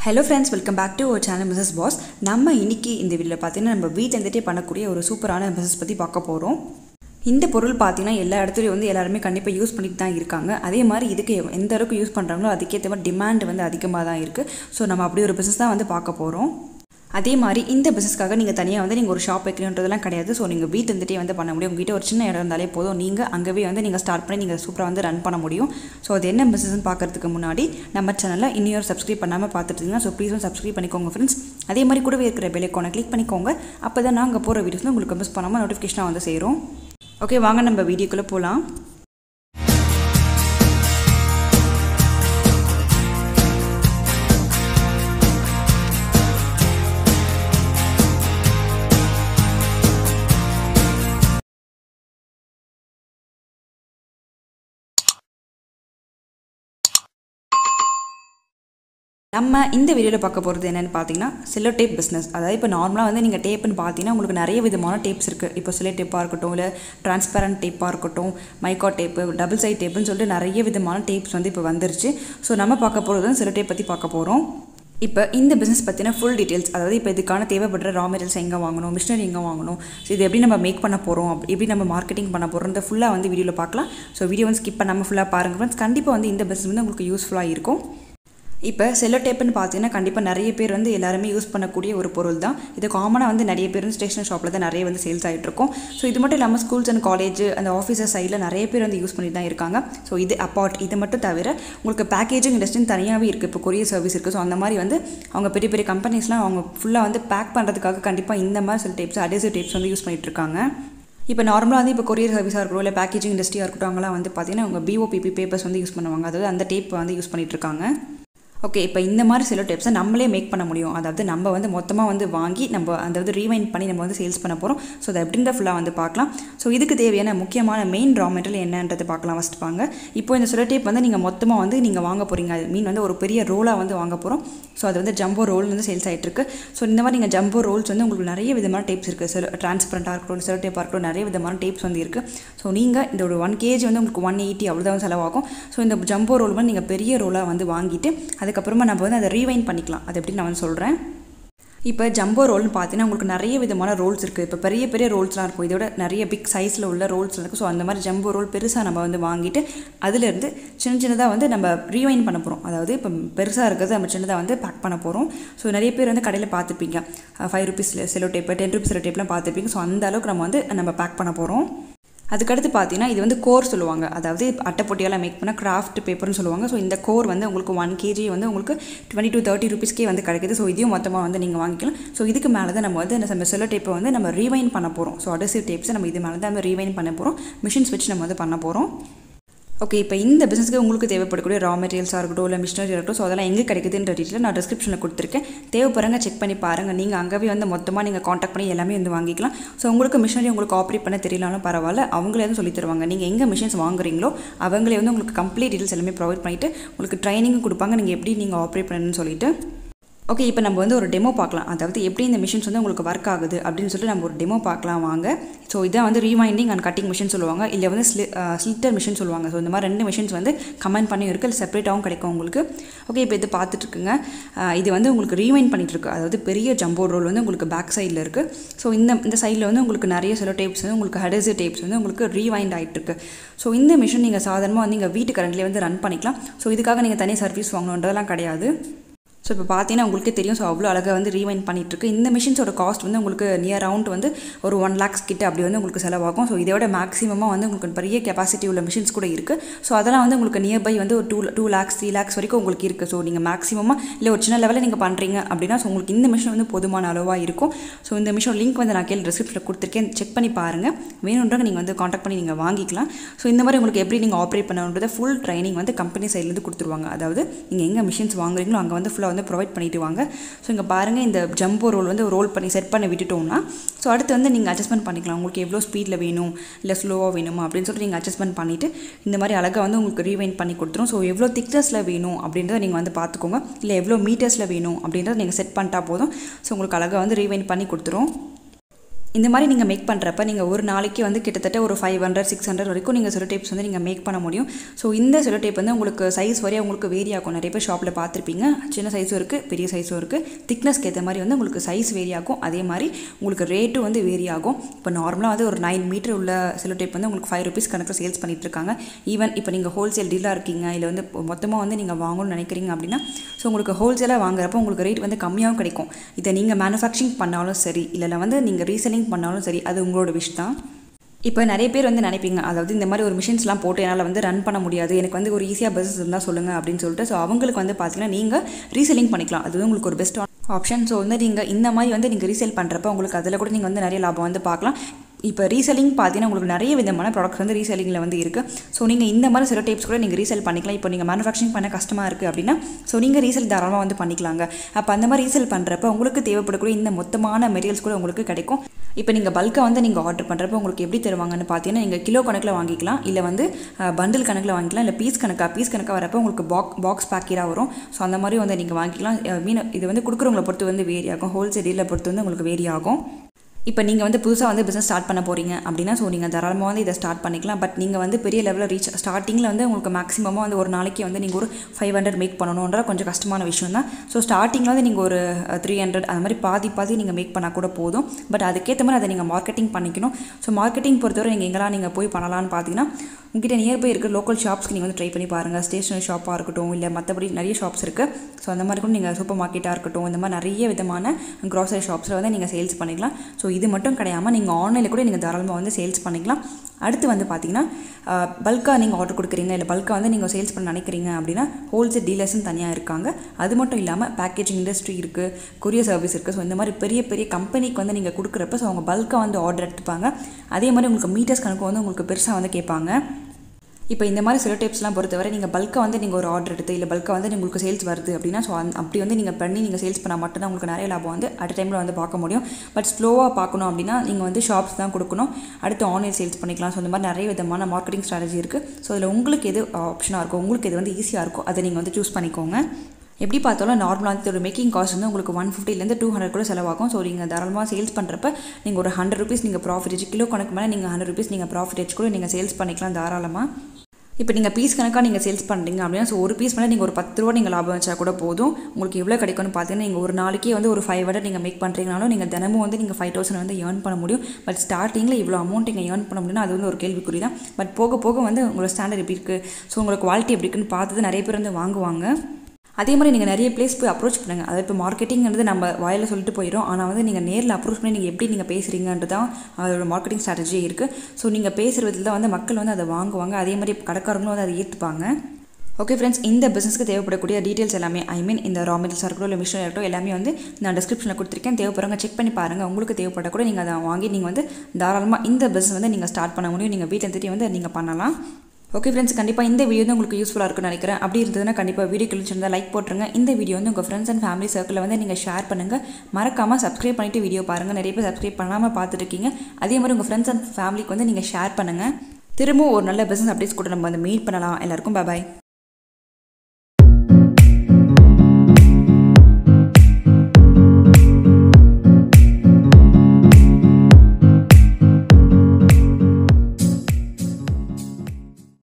hello friends welcome back to ஒரு channel Mrs boss நம்ம இன்னைக்கு இந்த வீடியோவில் பார்த்தீங்கன்னா நம்ம வீட்டில் இருந்துகிட்டே பண்ணக்கூடிய ஒரு சூப்பரான பிஸ்னஸ் பற்றி பார்க்க போகிறோம் இந்த பொருள் பார்த்தீங்கன்னா எல்லா இடத்துலையும் வந்து எல்லாருமே கண்டிப்பாக யூஸ் பண்ணிட்டு தான் இருக்காங்க அதே மாதிரி இதுக்கு எவ்- எந்த அளவுக்கு யூஸ் பண்ணுறாங்களோ அதுக்கேற்ற மாதிரி டிமாண்ட் வந்து அதிகமாக தான் இருக்குது ஸோ நம்ம அப்படி ஒரு பிஸ்னஸ் தான் வந்து பார்க்க போகிறோம் அதே மாதிரி இந்த பிஸ்னஸ்க்காக நீங்கள் தனியாக வந்து நீங்கள் ஒரு ஷாப் வைக்கணுன்றதெல்லாம் கிடையாது ஸோ நீங்கள் வீட்டு இருந்துகிட்டே வந்து பண்ண முடியும் உங்ககிட்ட ஒரு சின்ன இடம் இருந்தாலே போதும் நீங்கள் அங்கேயே வந்து நீங்கள் ஸ்டார்ட் பண்ணி நீங்கள் சூப்பராக வந்து ரன் பண்ண முடியும் ஸோ அது என்ன பிஸ்னஸ்னு பார்க்கறதுக்கு முன்னாடி நம்ம சேனலில் இன்னொரு சப்ஸ்கிரைப் பண்ணாமல் பார்த்துட்டு இருந்தீங்கன்னா ஸோ ப்ளீஸ் சப்ஸ்கிரைப் பண்ணிக்கோங்க ஃப்ரெண்ட்ஸ் அதே மாதிரி கூடவே இருக்கிற பெல்லைக்கானை கிளிக் பண்ணிக்கோங்க அப்போ தான் நாங்கள் போகிற வீடியோஸ் உங்களுக்கு மிஸ் பண்ணாமல் நோட்டிஃபிகேஷனாக வந்து சேரும் ஓகே வாங்க நம்ம வீடியோக்குள்ளே போகலாம் நம்ம இந்த வீடியோவில் பார்க்க போகிறது என்னென்னு பார்த்தீங்கன்னா செல்லோ டேப் பிஸ்னஸ் அதாவது இப்போ நார்மலாக வந்து நீங்கள் டேப்புன்னு பார்த்தீங்கன்னா உங்களுக்கு நிறைய விதமான டேப்ஸ் இருக்குது இப்போ சிலை டேப்பாக இருக்கட்டும் இல்லை டிரான்ஸ்பரண்ட் டேப்பாக இருக்கட்டும் மைக்கா டேப்பு டபுள் சைட் டேப்புன்னு சொல்லிட்டு நிறைய விதமான டேப்ஸ் வந்து இப்போ வந்துருச்சு ஸோ நம்ம பார்க்க போகிறது செல்லோ டேப் பற்றி பார்க்க போகிறோம் இப்போ இந்த பிஸ்னஸ் பற்றின ஃபுல் டீட்டெயில்ஸ் அதாவது இப்போ இதுக்கான தேவைப்படுற ரா மெட்டீரியல்ஸ் எங்கே வாங்கணும் மிஷினரி எங்கே வாங்கணும் ஸோ இது எப்படி நம்ம மேக் பண்ண போகிறோம் எப்படி நம்ம மார்க்கெட்டிங் பண்ண போகிறோன்ற ஃபுல்லாக வந்து வீடியோவில் பார்க்கலாம் ஸோ வீடியோ வந்து ஸ்கிப் பண்ணாமல் ஃபுல்லாக பாருங்கள் ஃப்ரெண்ட்ஸ் கண்டிப்பாக வந்து இந்த பிஸ்னஸ் வந்து உங்களுக்கு யூஸ்ஃபுல்லாக இருக்கும் இப்போ செல்லோ டேப்புன்னு பார்த்தீங்கன்னா கண்டிப்பாக நிறைய பேர் வந்து எல்லாருமே யூஸ் பண்ணக்கூடிய ஒரு பொருள் தான் இது காமனாக வந்து நிறைய பேர் வந்து ஸ்டேஷனரி ஷாப்பில் தான் நிறைய வந்து சேல்ஸ் ஆகிட்டு இருக்கும் ஸோ இது மட்டும் இல்லாமல் ஸ்கூல்ஸ் அண்ட் காலேஜ் அந்த ஆஃபீஸர் சைடில் நிறைய பேர் வந்து யூஸ் பண்ணிட்டு தான் இருக்காங்க ஸோ இது அப்பார்ட் இது மட்டும் தவிர உங்களுக்கு பேக்கேஜிங் இண்டஸ்ட்ரின்னு தனியாகவே இருக்குது இப்போ கொரியர் சர்வீஸ் இருக்குது ஸோ அந்த மாதிரி வந்து அவங்க பெரிய பெரிய கம்பெனிஸ்லாம் அவங்க ஃபுல்லாக வந்து பேக் பண்ணுறதுக்காக கண்டிப்பாக இந்த மாதிரி சில டேப்ஸ் அடேசிவ் டேப்ஸ் வந்து யூஸ் பண்ணிட்டு இருக்காங்க இப்போ நார்மலாக வந்து இப்போ கொரியர் சர்வீஸாக இருக்கட்டும் இல்லை பேக்கேஜிங் இண்டஸ்ட்ரியாக இருக்கட்டும் அவங்களாம் வந்து பார்த்தீங்கன்னா அவங்க பிஓபிபி பேப்பர்ஸ் வந்து யூஸ் பண்ணுவாங்க அதாவது அந்த டேப் வந்து யூஸ் பண்ணிட்டு இருக்காங்க ஓகே இப்போ இந்த மாதிரி சில டேப்ஸை நம்மளே மேக் பண்ண முடியும் அதாவது நம்ம வந்து மொத்தமாக வந்து வாங்கி நம்ம அதாவது ரீவைண்ட் பண்ணி நம்ம வந்து சேல்ஸ் பண்ண போகிறோம் ஸோ அதை எப்படின்ற ஃபுல்லாக வந்து பார்க்கலாம் ஸோ இதுக்கு தேவையான முக்கியமான மெயின் ரா மெட்டீரியல் என்னன்றது பார்க்கலாம் ஃபஸ்ட் வாங்க இப்போ இந்த சில டேப் வந்து நீங்கள் மொத்தமாக வந்து நீங்கள் வாங்க போகிறீங்க மீன் வந்து ஒரு பெரிய ரோலாக வந்து வாங்க போகிறோம் ஸோ அது வந்து ஜம்போ ரோல் வந்து சேல்ஸ் ஆகிட்டு இருக்கு ஸோ இந்த மாதிரி நீங்கள் ஜம்போ ரோல்ஸ் வந்து உங்களுக்கு நிறைய விதமான டேப்ஸ் இருக்குது சில டிரான்ஸ்பரண்ட்டாக இருக்கட்டும் சில டேப்பாக இருக்கட்டும் நிறைய விதமான டேப்ஸ் வந்து இருக்குது ஸோ நீங்கள் இந்த ஒரு ஒன் கேஜி வந்து உங்களுக்கு ஒன் எயிட்டி அவ்வளோதான் செலவாகும் ஸோ இந்த ஜம்போ ரோல் வந்து நீங்கள் பெரிய ரோலாக வந்து வாங்கிட்டு அதுக்கப்புறமா நம்ம வந்து அதை ரீவைண்ட் பண்ணிக்கலாம் அது எப்படி நான் வந்து சொல்கிறேன் இப்போ ஜம்போ ரோல்னு பார்த்தீங்கன்னா உங்களுக்கு நிறைய விதமான ரோல்ஸ் இருக்குது இப்போ பெரிய பெரிய ரோல்ஸ்லாம் இருக்கும் இதோட நிறைய பிக் சைஸில் உள்ள ரோல்ஸ் இருக்குது ஸோ அந்த மாதிரி ஜம்போ ரோல் பெருசாக நம்ம வந்து வாங்கிட்டு அதிலேருந்து சின்ன சின்னதாக வந்து நம்ம ரீவைண்ட் பண்ண போகிறோம் அதாவது இப்போ பெருசாக இருக்கிறது நம்ம சின்னதாக வந்து பேக் பண்ண போகிறோம் ஸோ நிறைய பேர் வந்து கடையில் பார்த்துப்பீங்க five rupees cello tape ten rupees cello டேப்லாம் பார்த்துப்பீங்க ஸோ அந்த அளவுக்கு நம்ம வந்து நம்ம பேக் பண்ண போகிறோம் அதுக்கடுத்து பார்த்தீங்கன்னா இது வந்து கோர் சொல்லுவாங்க அதாவது அட்டைப்பொட்டியால் மேக் பண்ண கிராஃப்ட் பேப்பர்னு சொல்லுவாங்க ஸோ இந்த கோர் வந்து உங்களுக்கு ஒன் கேஜி வந்து உங்களுக்கு டுவெண்ட்டி டு தேர்ட்டி ருபீஸ்க்கே வந்து கிடைக்குது ஸோ இதையும் மொத்தமாக வந்து நீங்கள் வாங்கிக்கலாம் ஸோ இதுக்கு மேலே தான் நம்ம வந்து நம்ம செல்லோ டேப்பை வந்து நம்ம ரீவைன் பண்ண போகிறோம் ஸோ அடசிவ் டேப்ஸை நம்ம இது மேலே தான் நம்ம ரீவைன் பண்ண போகிறோம் மிஷின்ஸ் வச்சு நம்ம வந்து பண்ண போகிறோம் ஓகே இப்போ இந்த பிஸ்னஸ்க்கு உங்களுக்கு தேவைப்படக்கூடிய ரா மெட்டீரியல்ஸாக இருக்கட்டும் இல்லை மிஷினரி இருக்கட்டும் ஸோ அதெல்லாம் எங்கே கிடைக்குதுன்ற டீட்டெயில் நான் டிஸ்கிரிப்ஷனில் கொடுத்துருக்கேன் தேவைப்படுறங்க செக் பண்ணி பாருங்கள் நீங்கள் அங்கேயே வந்து மொத்தமாக நீங்கள் காண்டாக்ட் பண்ணி எல்லாமே வந்து வாங்கிக்கலாம் ஸோ உங்களுக்கு மிஷினரி உங்களுக்கு ஆப்ரேட் பண்ண தெரியலனாலும் பரவாயில்ல அவங்களே வந்து சொல்லி தருவாங்க நீங்கள் எங்கே மிஷின்ஸ் வாங்குறீங்களோ அவங்களே வந்து உங்களுக்கு கம்ப்ளீட் டீட்டெயில்ஸ் எல்லாமே ப்ரொவைட் பண்ணிவிட்டு உங்களுக்கு ட்ரைனிங்கும் கொடுப்பாங்க நீங்கள் எப்படி நீங்கள் ஆப்ரேட் பண்ணணும்னு சொல்லிட்டு ஓகே இப்போ நம்ம வந்து ஒரு டெமோ பார்க்கலாம் அதாவது எப்படி இந்த மிஷின்ஸ் வந்து உங்களுக்கு ஒர்க் ஆகுது அப்படின்னு சொல்லிட்டு நம்ம ஒரு டெமோ பார்க்கலாம் வாங்க ஸோ இதான் வந்து ரீவைண்டிங் அண்ட் கட்டிங் மிஷின் சொல்லுவாங்க இல்லை வந்து ஸ்லி ஸ்லிட்டர் மிஷின் சொல்லுவாங்க ஸோ இந்த மாதிரி ரெண்டு மிஷின்ஸ் வந்து கமெண்ட் பண்ணி இருக்குது செப்பரேட்டாகவும் கிடைக்கும் உங்களுக்கு ஓகே இப்போ இது பார்த்துட்ருக்குங்க இது வந்து உங்களுக்கு ரீவைண்ட் பண்ணிட்டு இருக்கு அதாவது பெரிய ஜம்போ ரோல் வந்து உங்களுக்கு பேக் சைடில் இருக்குது ஸோ இந்த இந்த சைடில் வந்து உங்களுக்கு நிறைய சில டேப்ஸ் வந்து உங்களுக்கு ஹெடசிவ் டேப்ஸ் வந்து உங்களுக்கு ரீவைண்ட் ஆகிட்டு இருக்கு ஸோ இந்த மிஷின் நீங்கள் சாதாரணமாக வந்து நீங்கள் வீட்டு கரண்ட்லேயே வந்து ரன் பண்ணிக்கலாம் ஸோ இதுக்காக நீங்கள் தனி சர்வீஸ் வாங்கணுன்றதெல்லாம் கிடையாது ஸோ இப்போ பார்த்தீங்கன்னா உங்களுக்கே தெரியும் ஸோ அவ்வளோ அழகாக வந்து ரீவைண்ட் பண்ணிகிட்ருக்கு இந்த மிஷின்ஸோட காஸ்ட் வந்து உங்களுக்கு நியர் அரவுண்ட் வந்து ஒரு ஒன் லேக்ஸ் கிட்ட அப்படி வந்து உங்களுக்கு செலவாகும் ஸோ இதோட மேக்ஸிமமாக வந்து உங்களுக்கு பெரிய கெப்பாசிட்டி உள்ள மிஷின்ஸ் கூட இருக்குது ஸோ அதெல்லாம் வந்து உங்களுக்கு நியர்பை வந்து ஒரு two two lakhs three lakhs வரைக்கும் உங்களுக்கு இருக்குது ஸோ நீங்கள் மேக்ஸிமமாக இல்லை ஒரு சின்ன லெவலில் நீங்கள் பண்ணுறீங்க அப்படின்னா ஸோ உங்களுக்கு இந்த மிஷின் வந்து போதுமான அளவாக இருக்கும் ஸோ இந்த மிஷின் லிங்க் வந்து நான் கீழே டிஸ்கிரிப்ஷனில் கொடுத்துருக்கேன் செக் பண்ணி பாருங்கள் வேணுன்றவங்க நீங்கள் வந்து காண்டாக்ட் பண்ணி நீங்கள் வாங்கிக்கலாம் ஸோ இந்த மாதிரி உங்களுக்கு எப்படி நீங்கள் ஆப்ரேட் பண்ணணுன்றத ஃபுல் ட்ரைனிங் வந்து கம்பெனி சைட்லேருந்து கொடுத்துருவாங்க அதாவது நீங்கள் எங்கே மிஷின்ஸ் வாங்குறீங்களோ அங்கே வந்து ஃபுல்லாக வந்து ப்ரொவைட் பண்ணிட்டு வாங்க ஸோ இங்கே பாருங்கள் இந்த ஜம்போ ரோல் வந்து ரோல் பண்ணி செட் பண்ணி விட்டுட்டோம்னா ஸோ அடுத்து வந்து நீங்கள் அட்ஜஸ்ட்மெண்ட் பண்ணிக்கலாம் உங்களுக்கு எவ்வளோ ஸ்பீடில் வேணும் இல்லை ஸ்லோவாக வேணுமா அப்படின்னு சொல்லிட்டு நீங்கள் அட்ஜஸ்ட்மெண்ட் பண்ணிவிட்டு இந்த மாதிரி அழகாக வந்து உங்களுக்கு ரீவைண்ட் பண்ணி கொடுத்துரும் ஸோ எவ்வளோ திக்னஸில் வேணும் அப்படின்றத நீங்கள் வந்து பார்த்துக்கோங்க இல்லை எவ்வளோ மீட்டர்ஸில் வேணும் அப்படின்றத நீங்கள் செட் பண்ணிட்டா போதும் ஸோ உங்களுக்கு அழகாக வந்து ரீவைண்ட் பண்ணி கொடுத்துரும் இந்த மாதிரி நீங்கள் மேக் பண்ணுறப்ப நீங்கள் ஒரு நாளைக்கு வந்து கிட்டத்தட்ட ஒரு ஃபைவ் ஹண்ட்ரட் சிக்ஸ் ஹண்ட்ரட் வரைக்கும் நீங்கள் செலோ டேப்ஸ் வந்து நீங்கள் மேக் பண்ண முடியும் ஸோ இந்த செலோ டேப் வந்து உங்களுக்கு சைஸ் வரையும் உங்களுக்கு வேரி ஆகும் நிறைய பேர் ஷாப்பில் பார்த்துருப்பீங்க சின்ன சைஸும் இருக்குது பெரிய சைஸும் இருக்குது திக்னஸ்க்கு ஏற்ற மாதிரி வந்து உங்களுக்கு சைஸ் வேரி ஆகும் அதே மாதிரி உங்களுக்கு ரேட்டும் வந்து வேரி ஆகும் இப்போ நார்மலாக வந்து ஒரு நைன் மீட்டர் உள்ள செலோ டேப் வந்து உங்களுக்கு ஃபைவ் ருபீஸ் கணக்கில் சேல்ஸ் பண்ணிட்டு இருக்காங்க ஈவன் இப்போ நீங்கள் ஹோல்சேல் டீலாக இருக்கீங்க இல்லை வந்து மொத்தமாக வந்து நீங்கள் வாங்கணும்னு நினைக்கிறீங்க அப்படின்னா ஸோ உங்களுக்கு ஹோல்சேலாக வாங்குறப்போ உங்களுக்கு ரேட் வந்து கம்மியாகவும் கிடைக்கும் இதை நீங்கள் மேனுஃபேக்சரிங் பண்ணாலும் சரி இல்லை வந்து நீங்கள் ரீசெல்லிங் பண்ணாலும் சரி அது உங்களோட விஷ் தான் இப்போ நிறைய பேர் வந்து நினைப்பீங்க அதாவது இந்த மாதிரி ஒரு மிஷின்ஸ்லாம் போட்டு என்னால் வந்து ரன் பண்ண முடியாது எனக்கு வந்து ஒரு ஈஸியாக பிஸ்னஸ் இருந்தால் சொல்லுங்கள் அப்படின்னு சொல்லிட்டு ஸோ அவங்களுக்கு வந்து பார்த்தீங்கன்னா நீங்கள் ரீசெல்லிங் பண்ணிக்கலாம் அது வந்து உங்களுக்கு ஒரு பெஸ்ட் ஆப்ஷன் ஸோ வந்து நீங்கள் இந்த மாதிரி வந்து நீங்கள் ரீசேல் பண்ணுறப்ப உங்களுக்கு அதில் கூட நீங்கள் வந்து நிறைய லாபம் வந்து பார்க்கலாம் இப்போ ரீசெல்லிங் பார்த்தீங்கன்னா உங்களுக்கு நிறைய விதமான ப்ராடக்ட்ஸ் வந்து ரீசெல்லிங்கில் வந்து இருக்குது ஸோ நீங்கள் இந்த மாதிரி சில டைப்ஸ் கூட நீங்கள் ரீசெல் பண்ணிக்கலாம் இப்போ நீங்கள் மேனுஃபேக்சரிங் பண்ண கஷ்டமாக இருக்குது அப்படின்னா ஸோ நீங்கள் ரீசெல் தாராளமாக வந்து பண்ணிக்கலாங்க அப்போ அந்த மாதிரி ரீசெல் பண்ணுறப்ப உங்களுக்கு தேவைப்படக்கூடிய இந்த மொத்தமான மெட்டீரியல்ஸ் கூட உங்களுக்கு கிடைக்கும் இப்போ நீங்கள் பல்காக வந்து நீங்கள் ஆர்டர் பண்ணுறப்ப உங்களுக்கு எப்படி தருவாங்கன்னு பார்த்தீங்கன்னா நீங்கள் கிலோ கணக்கில் வாங்கிக்கலாம் இல்லை வந்து பண்டில் கணக்கில் வாங்கிக்கலாம் இல்லை பீஸ் கணக்காக பீஸ் கணக்காக வரப்போ உங்களுக்கு பாக் பாக்ஸ் பேக்கெட்டாக வரும் ஸோ அந்த மாதிரி வந்து நீங்கள் வாங்கிக்கலாம் மீன் இது வந்து கொடுக்குறவங்களை பொறுத்து வந்து வேரி ஆகும் ஹோல்சேல் டீலில் பொறுத்து வந்து உங்களுக்கு வேரி ஆகும் இப்போ நீங்கள் வந்து புதுசாக வந்து பிஸ்னஸ் ஸ்டார்ட் பண்ண போகிறீங்க அப்படின்னா ஸோ நீங்கள் தாராளமாக வந்து இதை ஸ்டார்ட் பண்ணிக்கலாம் பட் நீங்கள் வந்து பெரிய லெவலில் ரீச் ஸ்டார்டிங்கில் வந்து உங்களுக்கு மேக்ஸிமமாக வந்து ஒரு நாளைக்கு வந்து நீங்கள் ஒரு ஃபைவ் ஹண்ட்ரட் மேக் பண்ணணுன்ற கொஞ்சம் கஷ்டமான விஷயம் தான் ஸோ ஸ்டார்டிங்கில் வந்து நீங்கள் ஒரு த்ரீ ஹண்ட்ரட் அந்த மாதிரி பாதி பாதி நீங்கள் மேக் பண்ணால் கூட போதும் பட் அதுக்கேற்ற மாதிரி அதை நீங்கள் மார்க்கெட்டிங் பண்ணிக்கணும் ஸோ மார்க்கெட்டிங் பொறுத்தவரை நீங்கள் எங்கெல்லாம் நீங்கள் போய் பண்ணலாம்னு பார்த்தீங்கன்னா உங்ககிட்ட நியர்பை இருக்க லோக்கல் ஷாப்ஸ்க்கு நீங்கள் வந்து ட்ரை பண்ணி பாருங்கள் ஸ்டேஷனரி ஷாப்பாக இருக்கட்டும் இல்லை மற்றபடி நிறைய ஷாப்ஸ் இருக்குது ஸோ அந்த மாதிரி கூட நீங்கள் சூப்பர் மார்க்கெட்டாக இருக்கட்டும் இந்த மாதிரி நிறைய விதமான க்ராசரி ஷாப்ஸில் வந்து நீங்கள் சேல்ஸ் பண்ணிக்கலாம் ஸோ இது மட்டும் கிடையாமல் நீங்கள் ஆன்லைனில் கூட நீங்கள் தாராளமாக வந்து சேல்ஸ் பண்ணிக்கலாம் அடுத்து வந்து பார்த்தீங்கன்னா பல்காக நீங்கள் ஆர்டர் கொடுக்குறீங்க இல்லை பல்காக வந்து நீங்கள் சேல்ஸ் பண்ண நினைக்கிறீங்க அப்படின்னா ஹோல்சேல் டீலர்ஸ்னு தனியாக இருக்காங்க அது மட்டும் இல்லாமல் பேக்கேஜிங் இண்டஸ்ட்ரி இருக்குது கொரியர் சர்வீஸ் இருக்குது ஸோ இந்த மாதிரி பெரிய பெரிய கம்பெனிக்கு வந்து நீங்கள் கொடுக்குறப்ப ஸோ அவங்க பல்காக வந்து ஆர்டர் எடுத்துப்பாங்க அதே மாதிரி உங்களுக்கு மீட்டர்ஸ் கணக்கு வந்து உங்களுக்கு பெருசாக வந்து கேட்பாங்க இப்போ இந்த மாதிரி சில டேப்ஸ்லாம் பொறுத்தவரை நீங்கள் பல்காக வந்து நீங்கள் ஒரு ஆர்டர் எடுத்து இல்லை பல்காக வந்து உங்களுக்கு சேல்ஸ் வருது அப்படின்னா ஸோ அந்த அப்படி வந்து நீங்கள் பண்ணி நீங்கள் சேல்ஸ் பண்ணால் மட்டும்தான் உங்களுக்கு நிறைய லாபம் வந்து அட் டைமில் வந்து பார்க்க முடியும் பட் ஸ்லோவாக பார்க்கணும் அப்படின்னா நீங்கள் வந்து ஷாப்ஸ் தான் கொடுக்கணும் அடுத்து ஆன்லைன் சேல்ஸ் பண்ணிக்கலாம் ஸோ இந்த மாதிரி நிறைய விதமான மார்க்கெட்டிங் ஸ்ட்ராட்டஜி இருக்குது ஸோ அதில் உங்களுக்கு எது ஆப்ஷனாக இருக்கும் உங்களுக்கு எது வந்து ஈஸியாக இருக்கும் அதை நீங்கள் வந்து சூஸ் பண்ணிக்கோங்க எப்படி பார்த்தாலும் நார்மலாக வந்து இதோட மேக்கிங் காஸ்ட் வந்து உங்களுக்கு ஒன் ஃபிஃப்டிலேருந்து டூ ஹண்ட்ரட் கூட செலவாகும் ஸோ நீங்கள் தாராளமாக சேல்ஸ் பண்ணுறப்ப நீங்கள் ஒரு ஹண்ட்ரட் ருபீஸ் நீங்கள் ப்ராஃபிட் வச்சு கிலோ கணக்கு மேலே நீங்கள் ஹண்ட்ரட் ருபீஸ் நீங்கள் ப்ராஃபிட் வச்சு கூட நீங்கள் சேல்ஸ் பண்ணிக்கலாம் தாராளமாக இப்போ நீங்கள் பீஸ் கணக்காக நீங்கள் சேல்ஸ் பண்ணுறீங்க அப்படின்னா ஸோ ஒரு பீஸ் மேலே நீங்கள் ஒரு பத்து ரூபா நீங்கள் லாபம் வச்சா கூட போதும் உங்களுக்கு எவ்வளோ கிடைக்கும்னு பார்த்தீங்கன்னா நீங்கள் ஒரு நாளைக்கே வந்து ஒரு ஃபைவ் ஹண்ட்ரட் நீங்கள் மேக் பண்ணுறீங்கனாலும் நீங்கள் தினமும் வந்து நீங்கள் ஃபைவ் தௌசண்ட் வந்து ஏர்ன் பண்ண முடியும் பட் ஸ்டார்டிங்கில் இவ்வளோ அமௌண்ட் நீங்கள் ஏர்ன் பண்ண முடியும்னா அது வந்து ஒரு கேள்விக்குறி தான் பட் போக போக வந்து உங்களோட ஸ்டாண்டர்ட் எப்படி இருக்குது ஸோ உங்களோட குவாலிட்டி எப்படி இருக்குன்னு பார்த்துட்டு நிறைய பேர் வந்து வாங்குவாங்க அதே மாதிரி நீங்கள் நிறைய பிளேஸ் போய் அப்ரோச் பண்ணுங்கள் அதாவது இப்போ மார்க்கெட்டிங்கிறது நம்ம வாயில் சொல்லிட்டு போயிடும் ஆனால் வந்து நீங்கள் நேரில் அப்ரோச் பண்ணி நீங்கள் எப்படி நீங்கள் பேசுகிறீங்கன்றது தான் அதோட மார்க்கெட்டிங் ஸ்ட்ராட்டஜி இருக்குது ஸோ நீங்கள் பேசுகிற விதத்தில் தான் வந்து மக்கள் வந்து அதை வாங்குவாங்க அதே மாதிரி கடைக்காரங்களும் வந்து அதை ஏற்றுப்பாங்க ஓகே ஃப்ரெண்ட்ஸ் இந்த பிஸ்னஸ்க்கு தேவைப்படக்கூடிய டீட்டெயில்ஸ் எல்லாமே ஐ மீன் இந்த ரா மெட்டீரியல்ஸாக இருக்கட்டும் இல்லை மிஷின் இருக்கட்டும் எல்லாமே வந்து நான் டிஸ்கிரிப்ஷனில் கொடுத்துருக்கேன் தேவைப்படுறவங்க செக் பண்ணி பாருங்கள் உங்களுக்கு தேவைப்பட கூட நீங்கள் அதை வாங்கி நீங்கள் வந்து தாராளமாக இந்த பிஸ்னஸ் வந்து நீங்கள் ஸ்டார்ட் பண்ண முடியும் நீங்கள் வீட்டில் இருந்துட்டு வந்து நீங்கள் பண்ணலாம் ஓகே ஃப்ரெண்ட்ஸ் கண்டிப்பாக இந்த வீடியோ வந்து உங்களுக்கு யூஸ்ஃபுல்லாக இருக்கும்னு நினைக்கிறேன் அப்படி இருந்ததுன்னா கண்டிப்பாக வீடியோ கிழிச்சிருந்தா லைக் போட்டுருங்க இந்த வீடியோ வந்து உங்கள் ஃப்ரெண்ட்ஸ் அண்ட் ஃபேமிலி சர்க்கிளில் வந்து நீங்கள் ஷேர் பண்ணுங்கள் மறக்காமல் சப்ஸ்கிரைப் பண்ணிவிட்டு வீடியோ பாருங்கள் நிறைய பேர் சப்ஸ்கிரைப் பண்ணாமல் பார்த்துருக்கீங்க அதே மாதிரி உங்கள் ஃப்ரெண்ட்ஸ் அண்ட் ஃபேமிலிக்கு வந்து நீங்கள் ஷேர் பண்ணுங்கள் திரும்பவும் ஒரு நல்ல பிஸ்னஸ் அப்டேட்ஸ் கூட நம்ம வந்து மீட் பண்ணலாம் எல்லாருக்கும் பாய்